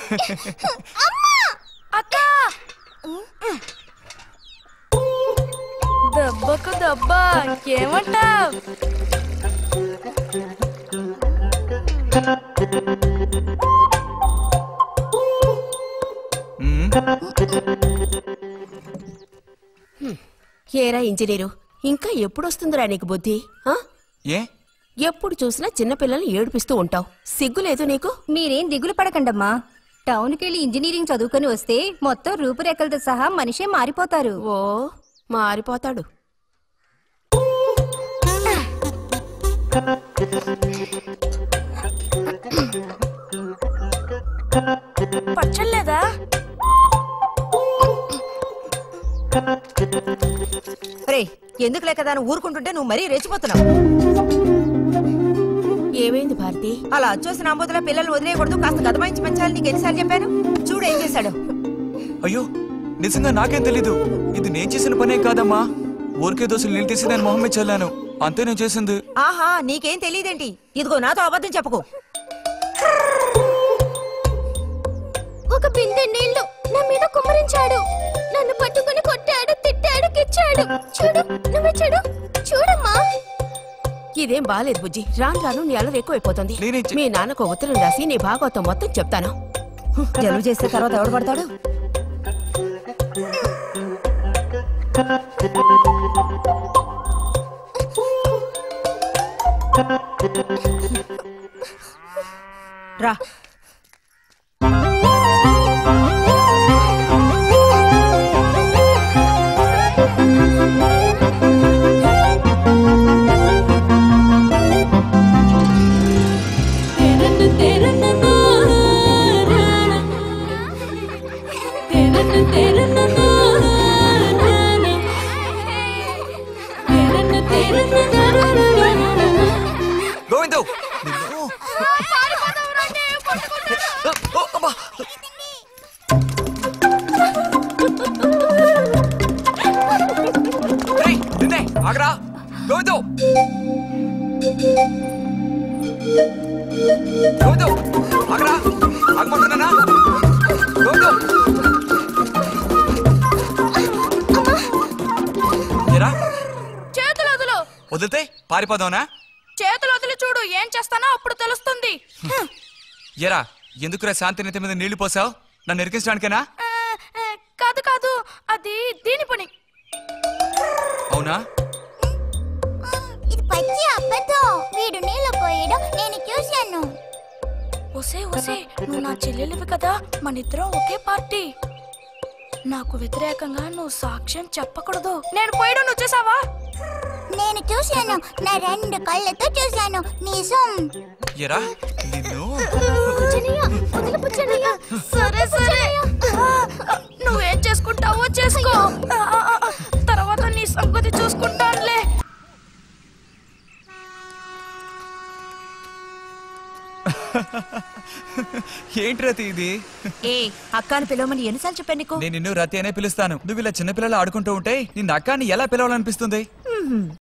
అక్క దెబ్బకు దెబ్బ ఏమంటావ్ మ్మ్. ఏరా ఇంజనీరు ఇంకా ఎప్పుడొస్తుందిరా నీకు బుద్ధి ఆ? ఏ ఎప్పుడు చూసినా చిన్నపిల్లల్ని ఏడిపిస్తూ ఉంటావు సిగ్గులేదు నీకు మీరేం దిగులు పడకండమ్మా టౌన్కి వెళ్ళి ఇంజనీరింగ్ చదువుకొని వస్తే మొత్తం రూపురేఖలతో సహా మనిషే మారిపోతారు ఓ మారిపోతాడు పచ్చలేదా రే ఎందుకు లేక దాన్ని ఊరుకుంటుంటే నువ్వు మరీ రెచ్చిపోతున్నావు ఏమైంది భారతి అలా వచ్చేసిన ఆంబోతుల పిల్లల్ని వదిలేయకూడదు కాస్త గదమాయించి పెంచాలని నీకు ఎన్నిసార్లు చెప్పాను చూడు ఏం చేశాడు అయ్యో నిజంగా నాకేం తెలీదు ఇది నేను చేసిన పనేం కాదమ్మా ఊరికే దోశలు నీళ్ళు తీసి నేను మొహమ్మే చల్లాను అంతే నేను చేసింది ఆహా నీకేం తెలియదేంటి ఇదిగో నాతో అబద్ధం చెప్పకు ఒక బిందె నీళ్లు నా మీద కుమ్మరించాడు నన్ను పట్టుకుని కొట్టాడు తిట్టాడు కిచ్చాడు చూడు నువ్వు చూడు చూడమ్మా ఇదేం బాలేదు బుజ్జి రాను రాను నీ అల్లరి ఎక్కువైపోతుంది నేనేం చే- మీ నాన్నకు ఉత్తరం రాసి నీ భాగవతం మొత్తం చెప్తాను జలుబు చేస్తే తర్వాత ఎవడు పడతాడు రా గోవిందు నిన్ను ఓ, అబ్బా. రేయ్, నిన్నే, ఆగరా గోవిందు గోవిందు ఆగరా ఆగమంటున్నానా గోవిందు ఎరా చేతులు వదులు వదిలితే పారిపోదావునా చేతులు వదిలి చూడు ఏం చేస్తానో అప్పుడు తెలుస్తుంది ఎరా ఎందుకురా శాంతి నెత్తి మీద నీళ్లు పోసావు నన్ను ఎరికించడానికేనా ఆ, ఆ, కాదు కాదు అది దీని పని అవునా ఇది పచ్చి అబద్ధం వీడు నీళ్ళు పోయడం నేను చూశాను ఒసే ఒసే నువ్వు నా చెల్లెలివి కదా మన ఇద్దరం ఒకే పార్టీ నాకు వ్యతిరేకంగా నువ్వు సాక్ష్యం చెప్పకూడదు నేను పోయడం నువ్వు చేసావా నేను చూశాను నా రెండు కళ్ళతో చూశాను నిజం ఎరా నిన్ను సరే సరే ఆ, నువ్వేం చేసుకుంటావో చేసుకో ఆ, ఆ, ఆ, తర్వాత నీ సంగతి చూసుకుంటానులే ఏంటి రతి ఇది ఏ అక్కాని పిలవమని ఎన్నిసార్లు చెప్పాను నీకు నేను నిన్ను రతి అనే పిలుస్తాను నువ్వు ఇలా చిన్నపిల్లలు ఆడుకుంటూ ఉంటే నిన్న అక్కాన్ని ఎలా పిలవాలనిపిస్తుంది